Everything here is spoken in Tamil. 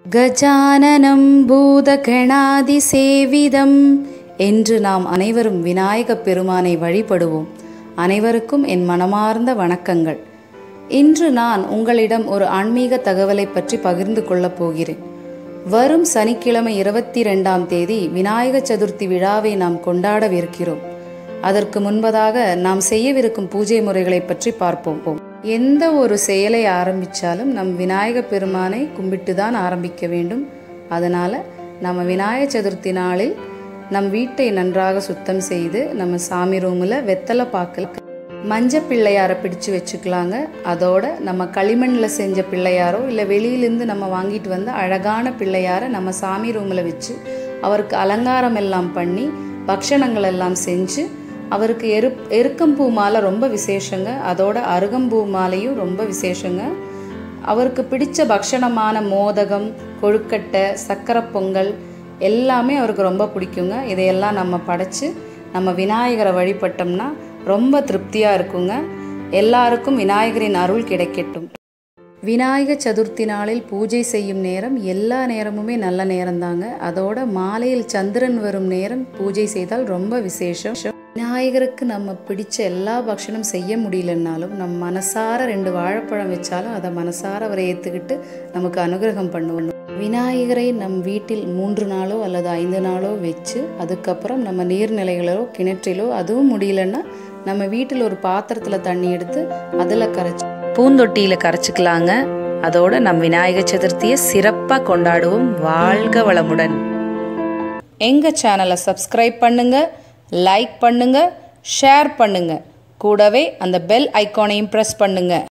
கஜானனம் பூதகணாதிசேவிதம் என்று நாம் அனைவரும் விநாயகப் பெருமானை வழிபடுவோம் அனைவருக்கும் என் மனமார்ந்த வணக்கங்கள் இன்று நான் உங்களிடம் ஒரு ஆன்மீக தகவலை பற்றி பகிர்ந்து கொள்ளப் போகிறேன் வரும் சனிக்கிழமை இருபத்தி ரெண்டாம் தேதி விநாயக சதுர்த்தி விழாவை நாம் கொண்டாடவிருக்கிறோம் அதற்கு முன்பதாக நாம் செய்யவிருக்கும் பூஜை முறைகளை பற்றி பார்ப்போம் எந்த ஒரு செயலை ஆரம்பித்தாலும் நம் விநாயக பெருமானை கும்பிட்டு தான் ஆரம்பிக்க வேண்டும் அதனால் நம்ம விநாயக சதுர்த்தி நாளில் நம் வீட்டை நன்றாக சுத்தம் செய்து நம்ம சாமி ரூமில் வெத்தலை பாக்கில் மஞ்ச பிள்ளையாரை பிடிச்சு வச்சுக்கலாங்க அதோட நம்ம களிமண்ணில் செஞ்ச பிள்ளையாரோ இல்லை வெளியிலேருந்து நம்ம வாங்கிட்டு வந்த அழகான பிள்ளையாரை நம்ம சாமி ரூமில் வச்சு அவருக்கு அலங்காரம் எல்லாம் பண்ணி பக்ஷணங்கள் எல்லாம் செஞ்சு அவருக்கு எரு எருக்கம்பூ மாலை ரொம்ப விசேஷங்க அதோட அருகம்பூ மாலையும் ரொம்ப விசேஷங்க அவருக்கு பிடிச்ச பக்ஷணமான மோதகம் கொழுக்கட்டை சக்கரை பொங்கல் எல்லாமே அவருக்கு ரொம்ப பிடிக்குங்க இதையெல்லாம் நம்ம படைச்சு நம்ம விநாயகரை வழிபட்டோம்னா ரொம்ப திருப்தியாக இருக்குங்க எல்லாருக்கும் விநாயகரின் அருள் கிடைக்கட்டும் விநாயக சதுர்த்தி நாளில் பூஜை செய்யும் நேரம் எல்லா நேரமுமே நல்ல நேரம்தாங்க அதோட மாலையில் சந்திரன் வரும் நேரம் பூஜை செய்தால் ரொம்ப விசேஷம் விநாயகருக்கு நம்ம பிடிச்ச எல்லா பக்ஷனும் செய்ய முடியலன்னாலும் நம் மனசார ரெண்டு வாழைப்பழம் வச்சாலும் அதை மனசார அவரை ஏற்றுக்கிட்டு நமக்கு அனுகிரகம் பண்ணுவோம் விநாயகரை நம் வீட்டில் மூன்று நாளோ அல்லது ஐந்து நாளோ வச்சு அதுக்கப்புறம் நம்ம நீர்நிலைகளோ கிணற்றிலோ அதுவும் முடியலன்னா நம்ம வீட்டில் ஒரு பாத்திரத்தில் தண்ணி எடுத்து அதில் கரைச்சி பூந்தொட்டியில் கரைச்சிக்கலாங்க அதோட நம் விநாயக சதுர்த்தியை சிறப்பாக கொண்டாடுவோம் வாழ்க வளமுடன் எங்கள் சேனலை சப்ஸ்கிரைப் பண்ணுங்க லைக் பண்ணுங்க ஷேர் பண்ணுங்க கூடவே அந்த பெல் ஐக்கானையும் ப்ரெஸ் பண்ணுங்க